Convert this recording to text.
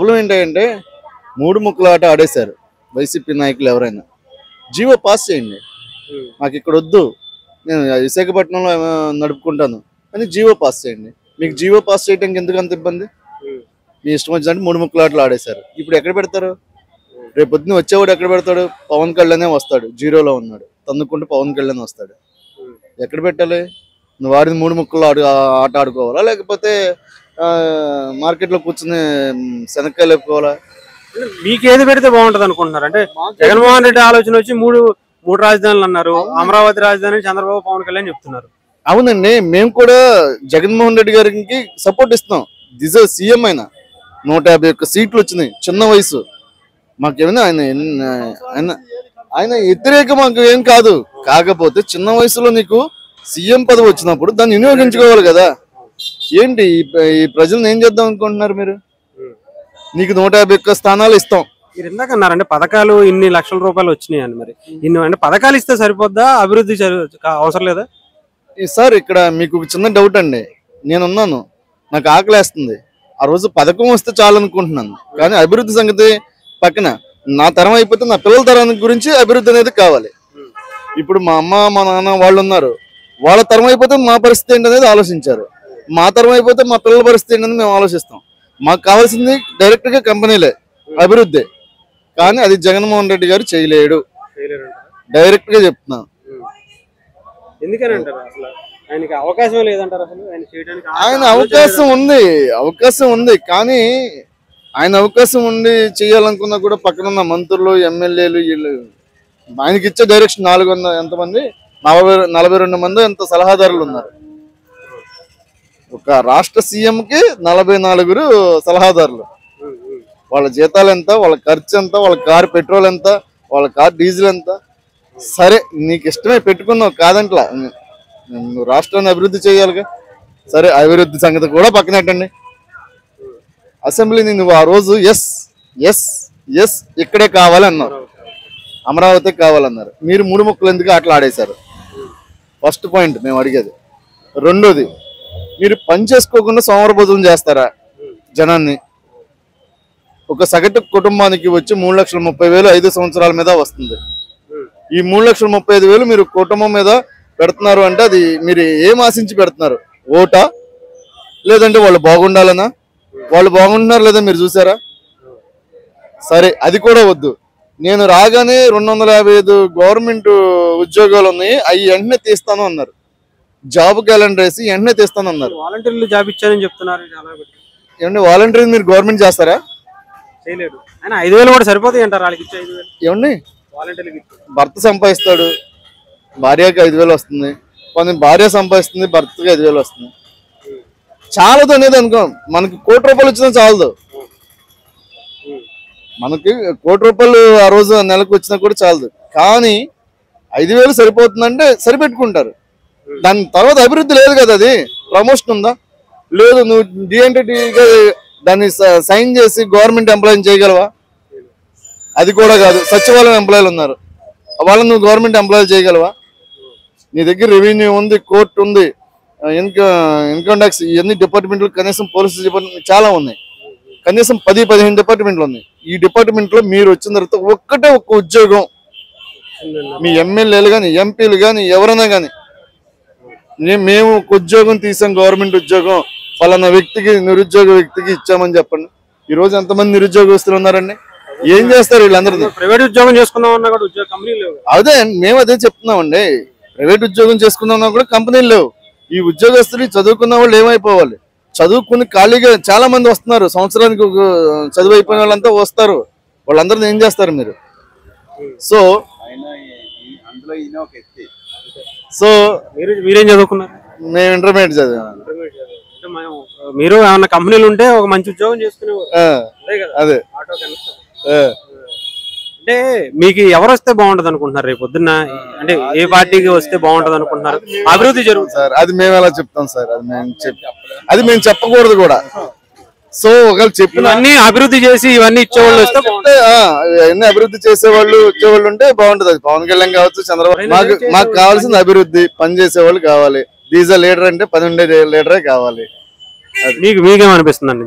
Problem ఏంటంటే మూడు ముక్కల ఆట ఆడేశారు వైసీపీ నాయకులు ఎవరైనా జీవో పాస్ చేయండి నాకు ఇక్కడ వద్దు నేను విశాఖపట్నంలో ఏమో నడుపుకుంటాను అని జీవో పాస్ చేయండి మీకు జీవో పాస్ చేయడానికి ఎందుకు అంత ఇబ్బంది మీ ఇష్టం వచ్చినట్టు మూడు ముక్కల ఆటలు ఆడేశారు ఇప్పుడు ఎక్కడ పెడతారు రేపు పొద్దున్న వచ్చేవాడు ఎక్కడ పెడతాడు పవన్ కళ్యాణే వస్తాడు జీరోలో ఉన్నాడు తన్నుకుంటూ పవన్ కళ్యాణ్ వస్తాడు ఎక్కడ పెట్టాలి నువ్వు ఆడిన మూడు ముక్కలు ఆడు ఆట ఆడుకోవాలా లేకపోతే ఆ, మార్కెట్లో కూర్చుని మ్, శనక్కాయలు లేపుకోవాలా మీకు ఏది పెడితే బాగుంటది అనుకుంటున్నారు అంటే జగన్మోహన్ రెడ్డి ఆలోచన వచ్చి మూడు మూడు రాజధానులు అన్నారు అమరావతి రాజధాని అని చంద్రబాబు పవన్ కళ్యాణ్ చెప్తున్నారు అవునండి మేము కూడా జగన్మోహన్ రెడ్డి గారికి సపోర్ట్ ఇస్తాం దిస్ సీఎం ఆయన నూట యాభై ఒక్క సీట్లు వచ్చినాయి చిన్న వయసు మాకేమైనా ఆయన ఎన్ని- ఆయన ఆయన వ్యతిరేక మాకు ఏం కాదు కాకపోతే చిన్న వయసులో నీకు సీఎం పదవి వచ్చినప్పుడు దాన్ని వినియోగించుకోవాలి కదా ఏంటి ఈ ప్ర- ఈ ప్రజలను ఏం చేద్దాం అనుకుంటున్నారు మీరు నీకు నూట యాభై ఒక్క స్థానాలు ఇస్తాం మీరు ఇందాక అన్నారంటే పథకాలు ఇన్ని లక్షల రూపాయలు వచ్చినాయి అని మరి ఇన్ని అంటే పథకాలు ఇస్తే సరిపోద్దా అభివృద్ధి జరు- కా- అవసరం లేదా ఈ సార్ ఇక్కడ మీకు ఒక చిన్న డౌట్ అండి నేనున్నాను నాకు ఆకలేస్తుంది ఆ రోజు పథకం వస్తే చాలు అనుకుంటున్నాను కానీ అభివృద్ధి సంగతి పక్కన నా తరం అయిపోతే నా పిల్లల తరానికి గురించి అభివృద్ధి అనేది కావాలి ఇప్పుడు మా అమ్మ మా నాన్న వాళ్ళు ఉన్నారు వాళ్ళ తరం అయిపోతే మా పరిస్థితి ఏంటి అనేది ఆలోచించారు మా తరం అయిపోతే మా పిల్లల పరిస్థితి ఏంటనేది మేము ఆలోచిస్తాం మాకు కావాల్సింది డైరెక్ట్ గా కంపెనీలే అభివృద్ధి కానీ అది జగన్మోహన్ రెడ్డి గారు చేయలేడు డైరెక్ట్ గా చెప్తున్నాను ఎందుకని అంటారు అసలు ఆయనకి అవకాశం లేదంటారు అసలు ఆయన చేయడానికి ఆయన అవకాశం ఉంది అవకాశం ఉంది కానీ ఆయన అవకాశం ఉండి చేయాలనుకున్నా కూడా పక్కన ఉన్న మంత్రులు ఎమ్మెల్యేలు వీళ్ళు ఆయనకి ఇచ్చే డైరెక్షన్ నాలుగు వందల ఎంతమంది నలభై నలభై రెండు మంది ఎంత సలహాదారులు ఉన్నారు ఒక రాష్ట్ర సీఎం కి నలభై నలుగురు సలహాదారులు వాళ్ళ జీతాలు ఎంత వాళ్ళ ఖర్చు ఎంత వాళ్ళ కారు పెట్రోల్ ఎంత వాళ్ళ కారు డీజిల్ ఎంత సరే నీకు ఇష్టమే పెట్టుకున్నావు కాదంట్లా నువ్వు రాష్ట్రాన్ని అభివృద్ధి చేయాలిగా సరే అభివృద్ధి సంగతి కూడా పక్కనట్టండి అసెంబ్లీని నువ్వు ఆ రోజు ఎస్ ఎస్ ఎస్ ఇక్కడే కావాలి అన్నారు అమరావతి కావాలన్నారు మీరు మూడు ముక్కలు ఎందుకు అట్లా ఆడేశారు ఫస్ట్ పాయింట్ మేము అడిగేది రెండోది మీరు పని చేసుకోకుండా సోమరబోధం చేస్తారా జనాన్ని ఒక సగటు కుటుంబానికి వచ్చి మూడు లక్షల ముప్పై వేలు ఐదు సంవత్సరాల మీద వస్తుంది ఈ మూడు లక్షల ముప్పై ఐదు వేలు మీరు కుటుంబం మీద పెడుతున్నారు అంటే అది మీరు ఏం ఆశించి పెడుతున్నారు ఓటా లేదంటే వాళ్ళు బాగుండాలనా వాళ్ళు బాగుంటున్నారు లేదా మీరు చూసారా సరే అది కూడా వద్దు నేను రాగానే రెండు వందల యాభై ఐదు గవర్నమెంట్ ఉద్యోగాలు ఉన్నాయి అవి వెంటనే తీస్తాను అన్నారు జాబ్ క్యాలెండర్ వేసి వెంటనే తీస్తాను అన్నారు వాలంటీర్లు జాబ్ ఇచ్చారని చెప్తున్నారు చాలా పెట్టి. ఏమండి వాలంటీర్ మీరు గవర్నమెంట్ చేస్తారా చేయలేడు ఆయన ఐదు వేలు కూడా సరిపోతాయి అంటారు వాళ్ళకి ఇచ్చే ఐదు వేలు ఏమండి వాలంటీర్లకు ఇచ్చే భర్త సంపాదిస్తాడు భార్యకి ఐదు వేలు వస్తుంది కొన్ని భార్య సంపాదిస్తుంది భర్తకి ఐదు వేలు వస్తుంది చాలదు అనేది అనుకో మనకి కోటి రూపాయలు వచ్చినా చాలదు మనకి కోటి రూపాయలు ఆ రోజు నెలకు వచ్చినా కూడా చాలదు కానీ ఐదు వేలు సరిపోతుందంటే సరిపెట్టుకుంటారు దాని తర్వాత అభివృద్ధి లేదు కదా అది ప్రమోషన్ ఉందా లేదు నువ్వు డిఎన్టీగా దాన్ని స- సైన్ చేసి గవర్నమెంట్ ఎంప్లాయీని చేయగలవా అది కూడా కాదు సచివాలయం ఎంప్లాయీలు ఉన్నారు వాళ్ళని నువ్వు గవర్నమెంట్ ఎంప్లాయీలు చేయగలవా నీ దగ్గర రెవెన్యూ ఉంది కోర్టు ఉంది ఇన్కమ్ ఇన్కమ్ ట్యాక్స్ ఇవన్నీ డిపార్ట్మెంట్లు కనీసం పోలీస్ డిపార్ట్మెంట్ చాలా ఉన్నాయి కనీసం పది పదిహేను డిపార్ట్మెంట్లు ఉన్నాయి ఈ డిపార్ట్మెంట్ లో మీరు వచ్చిన తర్వాత ఒక్కటే ఒక్క ఉద్యోగం మీ ఎమ్మెల్యేలు కానీ ఎంపీలు కానీ ఎవరైనా కానీ మేము ఒక ఉద్యోగం తీసాం గవర్నమెంట్ ఉద్యోగం ఫలానా వ్యక్తికి నిరుద్యోగ వ్యక్తికి ఇచ్చామని చెప్పండి ఈ రోజు ఎంతమంది నిరుద్యోగస్తులు ఉన్నారండి ఏం చేస్తారు వీళ్ళందరినీ ప్రైవేట్ ఉద్యోగం చేసుకుందాం అన్నా కూడా ఉద్యోగ కంపెనీలు లేవు అదే మేము అదే చెప్తున్నామండి ప్రైవేట్ ఉద్యోగం చేసుకున్నా కూడా కంపెనీలు లేవు ఈ ఉద్యోగస్తులు ఈ చదువుకున్న వాళ్ళు ఏమైపోవాలి చదువుకుని ఖాళీగా చాలా మంది వస్తున్నారు సంవత్సరానికి ఒక చదువు అయిపోయిన వాళ్ళంతా వస్తారు వాళ్ళందరిని ఏం చేస్తారు మీరు సో అందులో ఈయన ఒక ఎత్తి సో మీరు మీరేం చదువుకున్నారు మేము ఇంటర్మీడియట్ చదివాను అంటే మేము మీరు ఏమన్నా కంపెనీలు ఉంటే ఒక మంచి ఉద్యోగం చేసుకునేవారు ఆ, అదే కదా అదే ఆటో కనెక్ట్ ఆ. అంటే మీకు ఎవరు వస్తే బాగుంటది అనుకుంటున్నారు రేపు పొద్దున్న అంటే ఏ పార్టీకి వస్తే బాగుంటది అనుకుంటున్నారు అభివృద్ధి జరుగుతుంది సార్ అది మేము ఎలా చెప్తాం సార్ అది మేము చెప్ అది మేము చెప్పకూడదు కూడా సో ఒకవేళ చెప్పిన ఇవన్నీ అభివృద్ధి చేసి ఇవన్నీ ఇచ్చేవాళ్ళు వస్తే బాగుంటుంది చెప్తే, ఆ, అవన్నీ అభివృద్ధి చేసేవాళ్ళు వచ్చేవాళ్ళు ఉంటే బాగుంటది అది పవన్ కళ్యాణ్ కావచ్చు చంద్రబాబు మాకు మాకు కావాల్సింది అభివృద్ధి పని చేసేవాళ్ళు కావాలి డీజిల్ లీడర్ అంటే పని ఉండే లీడరే కావాలి మీకు మీకేమనిపిస్తుందండి